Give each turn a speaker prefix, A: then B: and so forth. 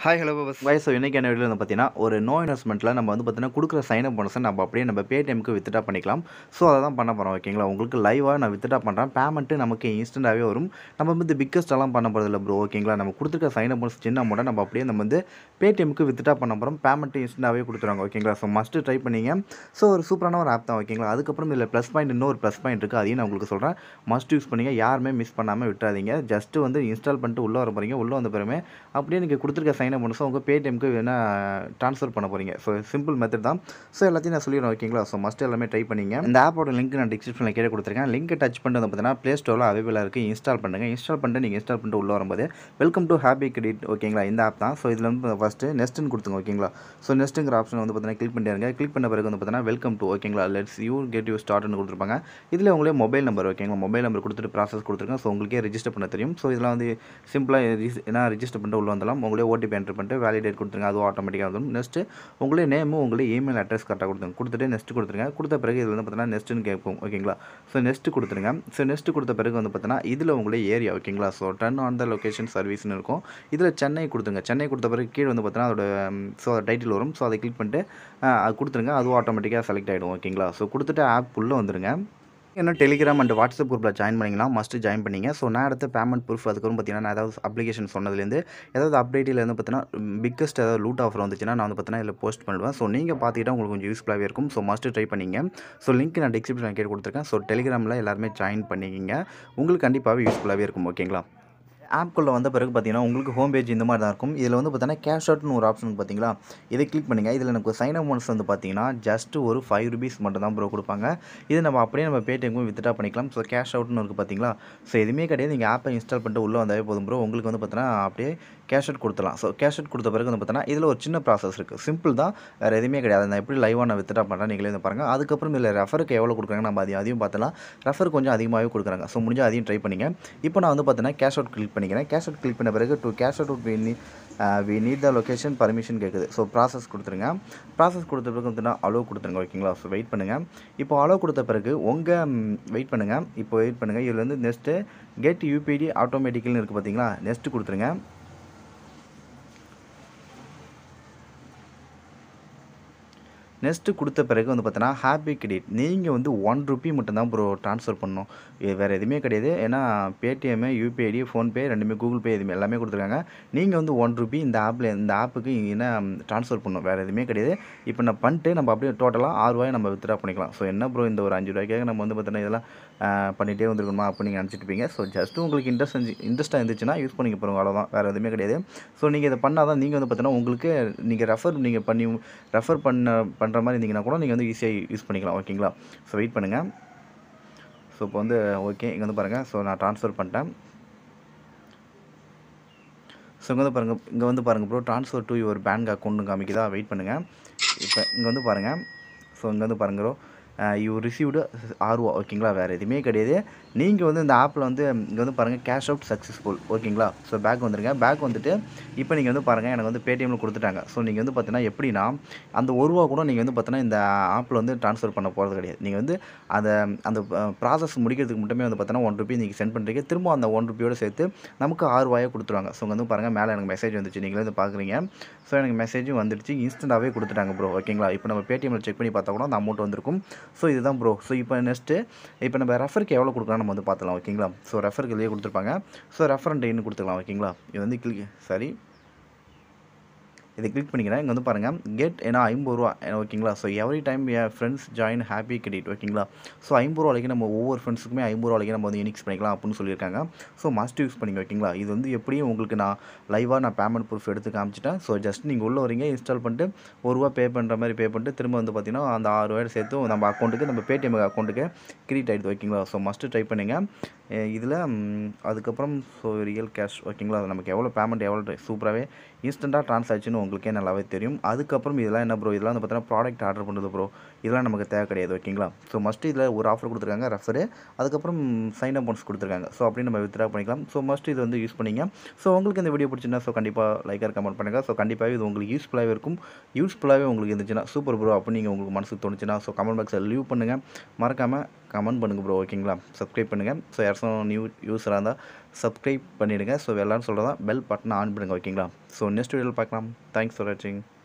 A: hi hello bus வயசு இன்றைக்கி என்ன வீடியோ வந்து பார்த்தீங்கன்னா ஒரு நோ இன்வெஸ்ட்மெண்ட்டில் நம்ம வந்து பார்த்தீங்கன்னா கொடுக்குற சைன் அப் போனஸை நம்ம அப்படியே நம்ம பேடிஎம்க்கு வித்ட்ரா பண்ணிக்கலாம் ஸோ அதை தான் பண்ண போகிறோம் ஓகேங்களா உங்களுக்கு லைவாக நான் வித்ட்ரா பண்ணுறேன் பேமெண்ட்டு நமக்கு இன்ஸ்டண்ட்டாகவே வரும் நம்ம வந்து பிக்கஸ்ட் எல்லாம் பண்ண போகிறது இல்லை ப்ரோ ஓகேங்களா நம்ம கொடுத்துருக்க சைன் அப் போனஸ் சின்ன அமௌண்ட்டை நம்ம அப்படியே நம்ம வந்து பேடிஎம்க்கு வித்ட்ரா பண்ண போகிறோம் பேமெண்ட்டு இன்ஸ்டண்ட்டாகவே கொடுத்துருவாங்க ஓகேங்களா ஸோ மஸ்ட்டு ட்ரை பண்ணீங்க ஸோ ஒரு சூப்பரான ஒரு ஆப் தான் ஓகேங்களா அதுக்கப்புறம் இதில் ப்ளஸ் பாயிண்ட் இன்னொரு ப்ளஸ் பாயிண்ட் இருக்குது அதையும் நான் உங்களுக்கு சொல்கிறேன் மஸ்ட் யூஸ் பண்ணீங்க யாருமே மிஸ் பண்ணாமல் விட்டுறாதீங்க ஜஸ்ட்டு வந்து இன்ஸ்டால் பண்ணிட்டு உள்ளே வர போகிறீங்க உள்ளே வந்த பிறமே அப்படியே நீங்கள் கொடுத்துருக்க சைன் அப் போனஸை உங்கள் பேடிஎம்க்கு வேணால் ட்ரான்ஸ்ஃபர் பண்ண போகிறீங்க ஸோ சிம்பிள் மெத்தட் தான் ஸோ எல்லாத்தையும் நான் சொல்லிடுறேன் ஓகேங்களா ஸோ மஸ்ட் எல்லாமே ட்ரை பண்ணிங்க இந்த ஆப்போட லிங்க் நான் டிஸ்கிரிப்ஷனில் கீழே கொடுத்துருக்கேன் லிங்க் டச் பண்ணிட்டு வந்து பார்த்தீங்கன்னா ப்ளே ஸ்டோரில் அவைபிளாக இருக்குது இன்ஸ்டால் பண்ணுங்கள் இன்ஸ்டால் பண்ணிட்டு நீங்கள் இன்ஸ்டால் பண்ணிட்டு உள்ளே வரும்போது வெல்கம் டு ஹாப்பி கிரெடிட் ஓகேங்களா இந்த ஆப் தான் ஸோ இதில் வந்து ஃபஸ்ட்டு நெஸ்ட்டுன்னு கொடுத்துங்க ஓகேங்களா ஸோ நெஸ்ட்டுங்கிற ஆப்ஷன் வந்து பார்த்தீங்கன்னா கிளிக் பண்ணிடுங்க கிளிக் பண்ண பிறகு வந்து பார்த்தீங்கன்னா வெல்கம் டு ஓகேங்களா லெட்ஸ் யூ கெட் யூ ஸ்டார்ட்னு கொடுத்துருப்பாங்க இதில் உங்களே மொபைல் நம்பர் ஓகேங்களா மொபைல் நம்பர் கொடுத்துட்டு ப்ராசஸ் கொடுத்துருக்கேன் ஸோ உங்களுக்கே ரெஜிஸ்டர் பண்ண தெரியும் ஸோ இதெல்லாம் வந்து சிம்பிளாக ஏன்னா ரெஜிஸ்டர் பண்ணிட்டு உள்ள வந்தலாம் உங்களே ஓடிபி என்ட்ரு பண்ணிட்டு வேலிடேட் கொடுத்துருங்க அதுவும் ஆட்டோமேட்டிக்காக வந்துடும் நெக்ஸ்ட்டு உங்களே நேமு உங்களே இமெயில் அட்ரஸ் கரெக்டாக கொடுத்துருங்க கொடுத்துட்டு நெக்ஸ்ட் கொடுத்துருங்க கொடுத்த பிறகு இதில் வந்து பார்த்தீங்கன்னா நெக்ஸ்ட்டுன்னு கேட்கும் ஓகேங்களா ஸோ நெக்ஸ்ட் கொடுத்துருங்க ஸோ நெக்ஸ்ட் கொடுத்த பிறகு வந்து பார்த்தீங்கன்னா இதில் உங்களே ஏரியா ஓகேங்களா so turn on the location சர்வீஸ்னு இருக்கும் இதில் சென்னை கொடுத்துருங்க சென்னை கொடுத்த பிறகு கீழே வந்து பார்த்தீங்கன்னா அதோட ஸோ டைட்டில் வரும் ஸோ அதை கிளிக் பண்ணிட்டு ஆஹ், அது கொடுத்துருங்க அதுவும் ஆட்டோமேட்டிக்காக செலக்ட் ஆகிடும் ஓகேங்களா ஸோ கொடுத்துட்டு ஆப் உள்ளே வந்துருங்க இன்னும் டெலிகிராம் அண்ட் வாட்ஸ்அப் குரூப்பில் ஜாயின் பண்ணிங்கன்னா மஸ்ட் ஜாயின் பண்ணிங்க ஸோ நான் அடுத்த பேமெண்ட் ப்ரூஃப் அதுக்கப்புறம் பார்த்தீங்கன்னா நான் ஏதாவது அப்ளிகேஷன் சொன்னதுலேருந்து ஏதாவது அப்டேட்டில் வந்து பார்த்தீங்கன்னா பிக்கஸ்ட் ஏதாவது லூட் ஆஃபர் வந்துச்சுன்னா நான் வந்து பார்த்தீங்கன்னா இதில் போஸ்ட் பண்ணுவேன் ஸோ நீங்கள் பார்த்துக்கிட்டா உங்களுக்கு கொஞ்சம் யூஸ்ஃபுல்லாகவே இருக்கும் ஸோ மஸ்ட் ட்ரை பண்ணிங்க ஸோ லிங்க் நான் டிஸ்கிரிப்ஷனில் கேட்டு கொடுத்துருக்கேன் ஸோ டெலிகிராமில் எல்லாருமே ஜாயின் பண்ணிக்கிங்க உங்களுக்கு கண்டிப்பாகவே யூஸ்ஃபுல்லாகவே இருக்கும் ஓகேங்களா ஆப்குள்ளே வந்த பிறகு பார்த்தீங்கன்னா உங்களுக்கு ஹோம் பேஜ் இந்த மாதிரி தான் இருக்கும் இதில் வந்து பார்த்தீங்கன்னா கேஷ் அவுட்னு ஒரு ஆப்ஷன் பார்த்தீங்களா இதை கிளிக் பண்ணுங்கள் இதில் எனக்கு சைன் அப் ஒன்ஸ் வந்து பார்த்தீங்கன்னா ஜஸ்ட் ஒரு ஃபைவ் ருபீஸ் மட்டும் தான் ப்ரோ கொடுப்பாங்க இது நம்ம அப்படியே நம்ம பேடிஎம்க்கும் வித்ட்ரா பண்ணிக்கலாம் ஸோ கேஷ் அவுட்னு இருக்குது பார்த்தீங்களா ஸோ எதுவுமே கிடையாது நீங்கள் ஆப்பை இன்ஸ்டால் பண்ணிட்டு உள்ளே வந்தாவே போதும் ப்ரோ உங்களுக்கு வந்து பார்த்தீங்கன்னா அப்படியே கேஷ் அவுட் கொடுத்துலாம் ஸோ கேஷ் அவுட் கொடுத்த பிறகு வந்து பார்த்தீங்கன்னா இதில் ஒரு சின்ன ப்ராசஸ் இருக்குது சிம்பிள் தான் வேறு எதுவுமே கிடையாது நான் எப்படி லைவாக நான் வித்ட்ரா பண்ணுறேன் நீங்களே வந்து பாருங்கள் அதுக்கப்புறம் இதில் ரெஃபருக்கு எவ்வளோ கொடுக்குறாங்க நம்ம அதையும் அதையும் பார்த்தலாம் ரெஃபர் கொஞ்சம் அதிகமாகவே கொடுக்குறாங்க ஸோ முடிஞ்சால் அதையும் ட்ரை பண்ணிங்க இப்போ நான் வந்து பார்த்தீங்கன்னா கேஷ் அவுட் கிளிக் பண்ணிக்கிறேன் கேஷ் அவுட் கிளிக் பண்ண பிறகு டு கேஷ் அவுட் வி நீ we need the location permission கேட்குது ஸோ ப்ராசஸ் கொடுத்துருங்க ப்ராசஸ் கொடுத்த பிறகு வந்துன்னா அலோவ் கொடுத்துருங்க ஓகேங்களா ஸோ வெயிட் பண்ணுங்கள் இப்போ அலோவ் கொடுத்த பிறகு உங்கள் வெயிட் பண்ணுங்கள் இப்போ வெயிட் பண்ணுங்கள் இதில் வந்து நெக்ஸ்ட்டு கெட் யூபிடி ஆட்டோமேட்டிக்கல்னு இருக்குது பார்த்தீங்களா நெக்ஸ்ட்டு கொடுத்துருங்க நெக்ஸ்ட்டு கொடுத்த பிறகு வந்து பார்த்தீங்கன்னா ஹாப்பி கிரெடிட் நீங்கள் வந்து ஒன் ருபி மட்டும்தான் ப்ரோ ட்ரான்ஸ்ஃபர் பண்ணணும் இது வேறு எதுவுமே கிடையாது ஏன்னா பேடிஎம்மு யூபிஐடி ஃபோன்பே ரெண்டுமே கூகுள் பே எதுவுமே எல்லாமே கொடுத்துருக்காங்க நீங்கள் வந்து ஒன் ருபி இந்த ஆப்பில் இந்த ஆப்புக்கு என்ன ட்ரான்ஸ்ஃபர் பண்ணணும் வேறு எதுவுமே கிடையாது இப்போ நான் பண்ணிட்டு நம்ம அப்படியே டோட்டலாக ஆறு ரூபாய் நம்ம வித்ட்ரா பண்ணிக்கலாம் ஸோ என்ன ப்ரோ இந்த ஒரு அஞ்சு ரூபாய்க்காக நம்ம வந்து பார்த்தீங்கன்னா இதெல்லாம் ஆஹ், பண்ணிகிட்டே வந்துருக்கணுமா அப்போ நீங்கள் நினச்சிட்டு இருப்பீங்க ஸோ ஜஸ்ட் உங்களுக்கு இன்ட்ரெஸ்ட் இருந்துச்சு இன்ட்ரெஸ்ட்டாக இருந்துச்சுன்னா யூஸ் பண்ணிக்க போகிறோம் அவ்வளோதான் வேறு எதுவுமே கிடையாது ஸோ நீங்கள் இதை பண்ணால் தான் நீங்கள் வந்து பார்த்தீங்கன்னா உங்களுக்கு நீங்கள் ரெஃபர் நீங்கள் பண்ணி ரெஃபர் பண்ண பண்ணுற மாதிரி இருந்தீங்கன்னா கூட நீங்கள் வந்து ஈஸியாக யூஸ் பண்ணிக்கலாம் ஓகேங்களா ஸோ வெயிட் பண்ணுங்கள் ஸோ இப்போ வந்து ஓகே இங்கே வந்து பாருங்கள் ஸோ நான் ட்ரான்ஸ்ஃபர் பண்ணிட்டேன் ஸோ இங்கே வந்து பாருங்கள் இங்கே வந்து பாருங்கள் pro transfer to your bank அக்கௌண்ட்னு காமிக்குதா வெயிட் பண்ணுங்கள் இப்போ இங்கே வந்து பாருங்கள் ஸோ இங்கே வந்து பாருங்க ப்ரோ யூ ரிசீவ்டு ஆர்வா ஓகேங்களா வேறு எதுவுமே கிடையாது நீங்கள் வந்து இந்த ஆப்பில் வந்து இங்கே வந்து பாருங்கள் கேஷ் அவுட் சக்ஸஸ்ஃபுல் ஓகேங்களா ஸோ பேக் வந்துருங்க பேக் வந்துட்டு இப்போ நீங்கள் வந்து பாருங்கள் எனக்கு வந்து பேடிஎம்மில் கொடுத்துட்டாங்க ஸோ நீங்கள் வந்து பார்த்தீங்கன்னா எப்படின்னா அந்த ஒரு ரூபா கூட நீங்கள் வந்து பார்த்தீங்கன்னா இந்த ஆப்பில் வந்து ட்ரான்ஸ்ஃபர் பண்ண போகிறது கிடையாது நீங்கள் வந்து அதை அந்த ப்ராசஸ் முடிக்கிறதுக்கு மட்டுமே வந்து பார்த்தீங்கன்னா ஒன் ருபி நீங்கள் சென்ட் பண்ணுறீங்க திரும்ப அந்த ஒன் ருபியோட சேர்த்து நமக்கு ஆறு ரூபாயை கொடுத்துருவாங்க ஸோ இங்க வந்து பாருங்கள் மேலே எனக்கு மெசேஜ் வந்துச்சு நீங்களே வந்து பார்க்குறீங்க ஸோ எனக்கு மெசேஜும் வந்துடுச்சு இன்ஸ்டண்ட்டாகவே கொடுத்துட்டாங்க ப்ரோ ஓகேங்களா இப்போ நம்ம பேடிஎம்மில் செக் பண்ணி பார்த்தா கூட அந்த அமௌண்ட் வந்திருக்கும் ஸோ இதுதான் ப்ரோ ஸோ இப்போ நெக்ஸ்ட்டு இப்போ நம்ம ரெஃபருக்கு எவ்வளோ கொடுக்கலாம் நம்ம வந்து பார்த்துலாம் ஓகேங்களா ஸோ ரெஃபருக்கு இதுலேயே கொடுத்துருப்பாங்க ஸோ ரெஃபரண்ட் என்ன கொடுத்துக்கலாம் ஓகேங்களா இது வந்து கிளிக் சரி இதை கிளிக் பண்ணிக்கிறேன் இங்கே வந்து பாருங்கள் கெட் ஏன்னா ஐம்பது ரூபா ஓகேங்களா so every time friends join happy credit ஓகேங்களா ஸோ ஐம்பது ரூபா வரைக்கும் நம்ம ஒவ்வொரு ஃப்ரெண்ட்ஸுக்குமே ஐம்பது ரூபா வரைக்கும் நம்ம வந்து யூனிக்ஸ் பண்ணிக்கலாம் அப்படின்னு சொல்லியிருக்காங்க ஸோ மஸ்ட் யூஸ் பண்ணிங்க ஓகேங்களா இது வந்து எப்படியும் உங்களுக்கு நான் லைவாக நான் பேமெண்ட் ப்ரூஃப் எடுத்து காமிச்சிட்டேன் ஸோ ஜஸ்ட் நீங்கள் உள்ளே வரீங்க இன்ஸ்டால் பண்ணிட்டு ஒரு ரூபா பே பண்ணுற மாதிரி பே பண்ணிட்டு திரும்ப வந்து பார்த்தீங்கன்னா அந்த ஆறு ரூபாய் சேர்த்து நம்ம அக்கௌண்ட்டுக்கு நம்ம பேடிஎம் அக்கௌண்ட்டுக்கு கிரெடிட் ஆகிடுது ஓகேங்களா ஸோ மஸ்ட்டு ட்ரை பண்ணுங்கள் இதில் அதுக்கப்புறம் ஸோ ரியல் கேஷ் ஓகேங்களா அது நமக்கு எவ்வளோ பேமெண்ட் எவ்வளோ சூப்பராகவே இன்ஸ்டண்ட்டாக ட்ரான்ஸ் ஆச்சுன்னு உங்களுக்கே நல்லாவே தெரியும் அதுக்கப்புறம் இதெல்லாம் என்ன ப்ரோ இதெல்லாம் வந்து பார்த்தீங்கன்னா ப்ராடக்ட் ஆர்டர் பண்ணுறது ப்ரோ இதெல்லாம் நமக்கு தேவை கிடையாது ஓகேங்களா ஸோ மஸ்ட் இதில் ஒரு ஆஃபர் கொடுத்துருக்காங்க ரெஃபரு அதுக்கப்புறம் சைன் அப் ஒன்ஸ் கொடுத்துருக்காங்க ஸோ அப்படி நம்ம வித்ரா பண்ணிக்கலாம் ஸோ மஸ்ட் இது வந்து யூஸ் பண்ணிங்க ஸோ உங்களுக்கு இந்த வீடியோ பிடிச்சிருந்தா ஸோ கண்டிப்பாக லைக்காக கமெண்ட் பண்ணுங்கள் ஸோ கண்டிப்பாகவே இது உங்களுக்கு யூஸ்ஃபுல்லாகவே இருக்கும் யூஸ்ஃபுல்லாகவே உங்களுக்கு இருந்துச்சுன்னா சூப்பர் ப்ரோ அப்படின்னு நீங்கள் உங்களுக்கு மனசுக்கு தோணுச்சுன்னா ஸோ கமெண்ட் பாக்ஸில் லீவ் பண்ணுங்கள் மறக்காமல் கமெண்ட் பண்ணுங்கள் ப்ரோ ஓகேங்களா சப்ஸ்கிரைப் பண்ணுங்கள் ஸோ யார் புதுசாக நியூ யூஸராக இருந்தால் சப்ஸ்கிரைப் பண்ணிவிடுங்க ஸோ எல்லாரும் சொல்கிறதா பெல் பட்டனை ஆன் பண்ணுங்கள் ஓகேங்களா ஸோ நெக்ஸ்ட் வீடியோவில் பார்க்கலாம் தேங்க்ஸ் ஃபார் வாட்சிங்